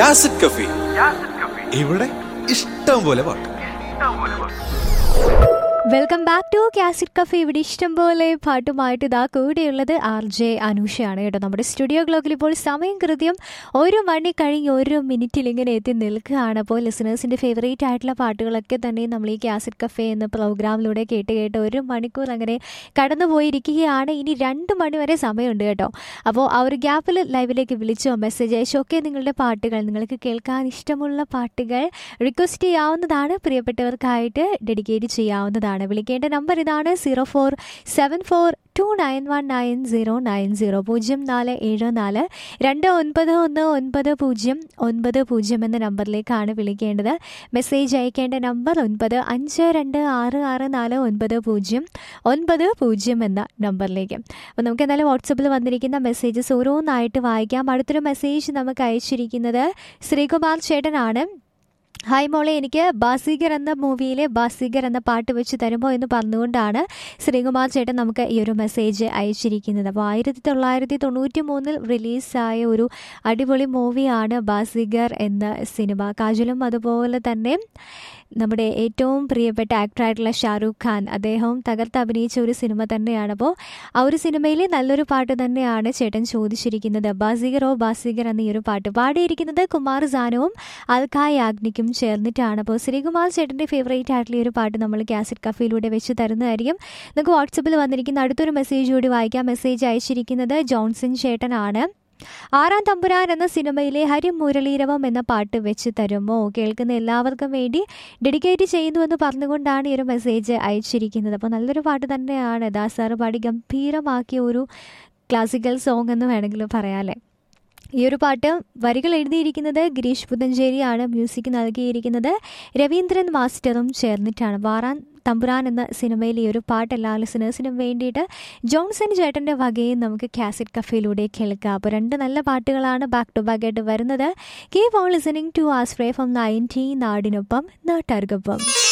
യാസിഡ് കഫി ഇവിടെ ഇഷ്ടം പോലെ പാട്ട് welcome back to cassette cafe ഇവിടെ ഇഷ്ടം പോലെ പാട്ടുമായിട്ട് ഇതാ കൂടെയുള്ളത് ആർ ജെ അനൂഷയാണ് കേട്ടോ നമ്മുടെ സ്റ്റുഡിയോ ക്ലോക്കിൽ ഇപ്പോൾ സമയം കൃത്യം ഒരു മണി കഴിഞ്ഞ് ഒരു മിനിറ്റിൽ ഇങ്ങനെ എത്തി നിൽക്കുകയാണ് അപ്പോൾ ലിസണേഴ്സിൻ്റെ ഫേവറേറ്റ് ആയിട്ടുള്ള പാട്ടുകളൊക്കെ തന്നെ നമ്മൾ ഈ കാസിറ്റ് കഫേ എന്ന പ്രോഗ്രാമിലൂടെ കേട്ട് കേട്ട് ഒരു മണിക്കൂർ അങ്ങനെ കടന്നു പോയിരിക്കുകയാണ് ഇനി രണ്ട് മണി വരെ സമയമുണ്ട് കേട്ടോ അപ്പോൾ ആ ഒരു ഗ്യാപ്പിൽ ലൈവിലേക്ക് വിളിച്ചോ മെസ്സേജ് അയച്ചോ ഒക്കെ നിങ്ങളുടെ പാട്ടുകൾ നിങ്ങൾക്ക് കേൾക്കാൻ ഇഷ്ടമുള്ള പാട്ടുകൾ റിക്വസ്റ്റ് ചെയ്യാവുന്നതാണ് പ്രിയപ്പെട്ടവർക്കായിട്ട് ഡെഡിക്കേറ്റ് ചെയ്യാവുന്നതാണ് വിളിക്കേണ്ട നമ്പർ ഇതാണ് zero four seven four two nine one nine zero nine zero പൂജ്യം നാല് ഏഴ് നാല് രണ്ട് ഒൻപത് ഒന്ന് ഒൻപത് പൂജ്യം ഒൻപത് പൂജ്യം എന്ന നമ്പറിലേക്കാണ് വിളിക്കേണ്ടത് മെസ്സേജ് അയക്കേണ്ട നമ്പർ ഒൻപത് അഞ്ച് രണ്ട് ആറ് ആറ് നാല് ഒൻപത് പൂജ്യം ഒൻപത് പൂജ്യം എന്ന നമ്പറിലേക്ക് അപ്പോൾ നമുക്ക് എന്തായാലും വാട്സപ്പിൽ വന്നിരിക്കുന്ന മെസ്സേജസ് ഓരോന്നായിട്ട് വായിക്കാം അടുത്തൊരു മെസ്സേജ് നമുക്ക് അയച്ചിരിക്കുന്നത് ശ്രീകുമാർ ചേട്ടനാണ് ഹായ് മോളെ എനിക്ക് ബാസിഗർ എന്ന മൂവിയിലെ ബാസിഗർ എന്ന പാട്ട് വെച്ച് തരുമോ എന്ന് പറഞ്ഞുകൊണ്ടാണ് ശ്രീകുമാർ ചേട്ടൻ നമുക്ക് ഈ ഒരു മെസ്സേജ് അയച്ചിരിക്കുന്നത് അപ്പോൾ ആയിരത്തി തൊള്ളായിരത്തി തൊണ്ണൂറ്റി മൂന്നിൽ റിലീസായ ഒരു അടിപൊളി മൂവിയാണ് ബാസിഗർ എന്ന സിനിമ കാജലും അതുപോലെ തന്നെ നമ്മുടെ ഏറ്റവും പ്രിയപ്പെട്ട ആക്ടറായിട്ടുള്ള ഷാറൂഖ് ഖാൻ അദ്ദേഹവും തകർത്ത് അഭിനയിച്ച ഒരു സിനിമ തന്നെയാണ് അപ്പോൾ ആ ഒരു സിനിമയിലെ നല്ലൊരു പാട്ട് തന്നെയാണ് ചേട്ടൻ ചോദിച്ചിരിക്കുന്നത് ബാസിഗർ ഓ ബാസിഗർ എന്ന ഈ ഒരു പാട്ട് പാടിയിരിക്കുന്നത് കുമാർ സാനുവും അൽക്കായ് യാഗ്നിക്കും ചേർന്നിട്ടാണ് അപ്പോൾ ശ്രീകുമാർ ചേട്ടൻ്റെ ഫേവറേറ്റ് ആയിട്ടുള്ള ഈ ഒരു പാട്ട് നമ്മൾ കാസറ്റ് കഫയിലൂടെ വെച്ച് തരുന്നതായിരിക്കും നമുക്ക് വാട്സപ്പിൽ വന്നിരിക്കുന്ന അടുത്തൊരു മെസ്സേജ് കൂടി വായിക്കാം മെസ്സേജ് അയച്ചിരിക്കുന്നത് ജോൺസൺ ചേട്ടനാണ് ആറാം തമ്പുരാൻ എന്ന സിനിമയിലെ ഹരിമുരളീരവം എന്ന പാട്ട് വെച്ച് തരുമോ കേൾക്കുന്ന എല്ലാവർക്കും വേണ്ടി ഡെഡിക്കേറ്റ് ചെയ്യുന്നുവെന്ന് പറഞ്ഞുകൊണ്ടാണ് ഈ ഒരു മെസ്സേജ് അയച്ചിരിക്കുന്നത് അപ്പോൾ നല്ലൊരു പാട്ട് തന്നെയാണ് ദാസാറ് പാടി ഗംഭീരമാക്കിയ ഒരു ക്ലാസിക്കൽ സോങ് എന്ന് വേണമെങ്കിൽ പറയാമല്ലേ ഈ ഒരു പാട്ട് വരികൾ എഴുതിയിരിക്കുന്നത് ഗിരീഷ് പുതഞ്ചേരിയാണ് മ്യൂസിക് നൽകിയിരിക്കുന്നത് രവീന്ദ്രൻ മാസ്റ്ററും ചേർന്നിട്ടാണ് വാറാൻ തമ്പുരാൻ എന്ന സിനിമയിൽ ഈ ഒരു പാട്ട് എല്ലാ ലിസണേഴ്സിനും വേണ്ടിയിട്ട് ജോൺസൺ ചേട്ടൻ്റെ വകയും നമുക്ക് കാസറ്റ് കഫയിലൂടെ കേൾക്കാം അപ്പോൾ രണ്ട് നല്ല പാട്ടുകളാണ് ബാക്ക് ടു ബാക്ക് ആയിട്ട് വരുന്നത് കീപ് ഓൺ ലിസണിങ് ടു ആസ്ഫ്രേ ഫ്രം നയൻറ്റീൻ നാടിനൊപ്പം നാട്ടാർക്കൊപ്പം